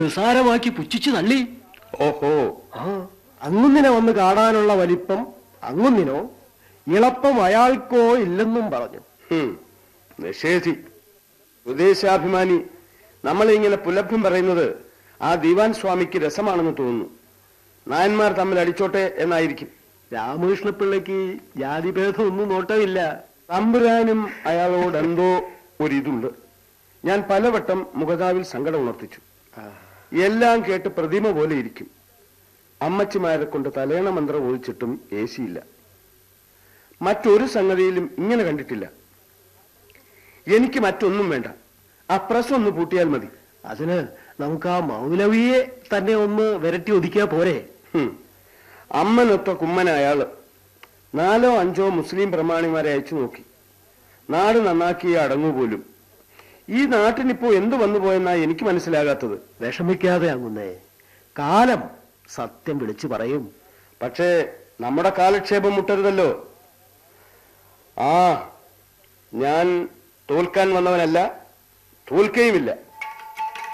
നിസാരമാക്കി പുച്ഛിച്ചു തള്ളി ഓഹോ ആ അങ്ങുന്നിനെ വന്ന് കാണാനുള്ള വലിപ്പം അങ്ങുന്നിനോ ഇളപ്പം അയാൾക്കോ ഇല്ലെന്നും പറഞ്ഞു ഹും, നിഷേധി ഉദ്ദേശാഭിമാനി നമ്മളെ ഇങ്ങനെ പുലഭ്യം പറയുന്നത് ആ ദിവാൻ സ്വാമിക്ക് രസമാണെന്ന് തോന്നുന്നു നായന്മാർ തമ്മിൽ അടിച്ചോട്ടെ എന്നായിരിക്കും രാമകൃഷ്ണപിള്ളയ്ക്ക് ജാതിഭേദം ഒന്നും നോട്ടമില്ല തമ്പുരാനും അയാളോട് എന്തോ ഒരിതുണ്ട് ഞാൻ പലവട്ടം മുഖതാവിൽ സങ്കടം ഉണർത്തിച്ചു എല്ലാം കേട്ട് പ്രതിമ പോലെ ഇരിക്കും അമ്മച്ചിമാരെ കൊണ്ട് തലേണ മന്ത്രം ഒഴിച്ചിട്ടും ഏശിയില്ല മറ്റൊരു സംഗതിയിലും ഇങ്ങനെ കണ്ടിട്ടില്ല എനിക്ക് മറ്റൊന്നും വേണ്ട ആ പ്രസ് ഒന്ന് പൂട്ടിയാൽ മതി അതിന് നമുക്ക് ആ മൗലവിയെ തന്നെ ഒന്ന് വിരട്ടി ഒതുക്കിയാ പോരെ ഹും. അമ്മനൊത്ത കുമ്മന അയാള് നാലോ അഞ്ചോ മുസ്ലിം പ്രമാണിമാരെ അയച്ചു നോക്കി നാട് നന്നാക്കിയേ അടങ്ങൂ പോലും ഈ നാട്ടിനിപ്പോ എന്ത് വന്നു പോയെന്നാ എനിക്ക് മനസ്സിലാകാത്തത് വിഷമിക്കാതെ അങ്ങുന്നേ കാലം സത്യം വിളിച്ചു പറയും പക്ഷേ നമ്മുടെ കാലക്ഷേപം മുട്ടരുതല്ലോ ആ ഞാൻ തോൽക്കാൻ വന്നവനല്ല തോൽക്കുകയുമില്ല